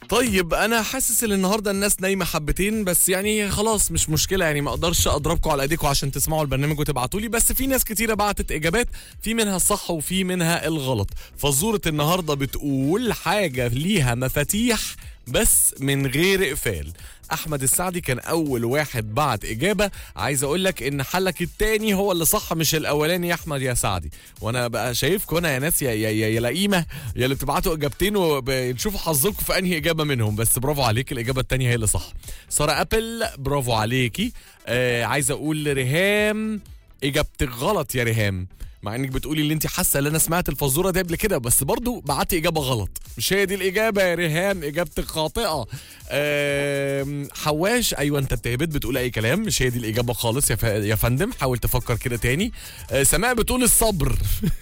طيب انا حاسس ان النهارده الناس نايمه حبتين بس يعني خلاص مش مشكله يعني ما اقدرش اضربكم على ايديكم عشان تسمعوا البرنامج وتبعتوا لي بس في ناس كتيره بعتت اجابات في منها الصح وفي منها الغلط فزوره النهارده بتقول حاجه ليها مفاتيح بس من غير اقفال احمد السعدي كان اول واحد بعت اجابه عايز اقول لك ان حلك التاني هو اللي صح مش الاولاني يا احمد يا سعدي وانا بقى شايفكم انا يا ناس يا يا, يا, يا لئيمه يا اللي بتبعتوا اجابتين وبنشوفوا حظكم في انهي اجابه منهم بس برافو عليك الاجابه التانيه هي اللي صح ساره ابل برافو عليكي آه عايز اقول ريهام اجابتك غلط يا ريهام مع انك بتقولي اللي انت حاسه ان انا سمعت الفزوره دي قبل كده بس برضو بعتي اجابه غلط مش هي دي الاجابه يا ريهام اجابتك خاطئه آم، حواش ايوه انت بتهبط بتقول اي كلام مش هي دي الاجابه خالص يا, ف... يا فندم حاول تفكر كده تاني آه، سماء بتقول الصبر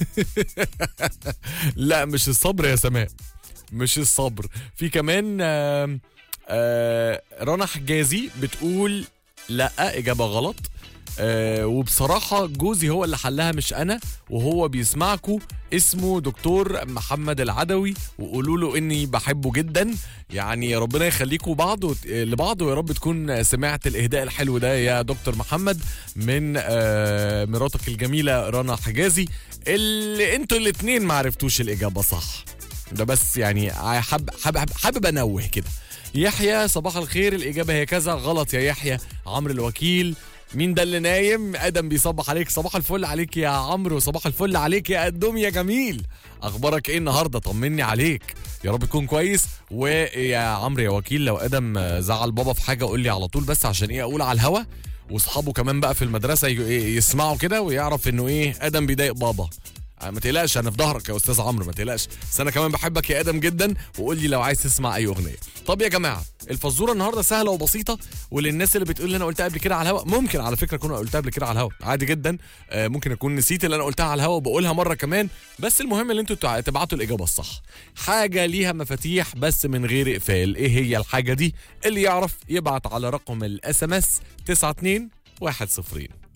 لا مش الصبر يا سماء مش الصبر في كمان آم، آه، رنا حجازي بتقول لا اجابه غلط آه وبصراحة جوزي هو اللي حلها مش أنا وهو بيسمعكوا اسمه دكتور محمد العدوي وقولوا له إني بحبه جدا يعني ربنا يخليكوا بعض وت- لبعض ويا رب تكون سمعت الإهداء الحلو ده يا دكتور محمد من آه مراتك الجميلة رنا حجازي اللي انتوا الاتنين ما عرفتوش الإجابة صح ده بس يعني حابب حابب حابب انوه كده يحيى صباح الخير الاجابه هي كذا غلط يا يحيى عمرو الوكيل مين ده اللي نايم ادم بيصبح عليك صباح الفل عليك يا عمرو صباح الفل عليك يا قدوم يا جميل اخبارك ايه النهارده طمني عليك يا رب تكون كويس ويا عمرو يا وكيل لو ادم زعل بابا في حاجه قول لي على طول بس عشان ايه اقول على الهوا واصحابه كمان بقى في المدرسه ي- يسمعوا كده ويعرف انه ايه ادم بيضايق بابا آه، ما تقلقش انا في ظهرك يا استاذ عمرو ما تقلقش بس انا كمان بحبك يا ادم جدا وقول لي لو عايز تسمع اي اغنيه طب يا جماعه الفزوره النهارده سهله وبسيطه وللناس اللي بتقول لي انا قلتها قبل كده على الهواء ممكن على فكره اكون قلتها قبل كده على الهواء عادي جدا آه، ممكن اكون نسيت اللي انا قلتها على الهواء وبقولها مره كمان بس المهم ان انتوا تع- تبعتوا الاجابه الصح حاجه ليها مفاتيح بس من غير اقفال ايه هي الحاجه دي اللي يعرف يبعت على رقم الاس ام اس 92 1 0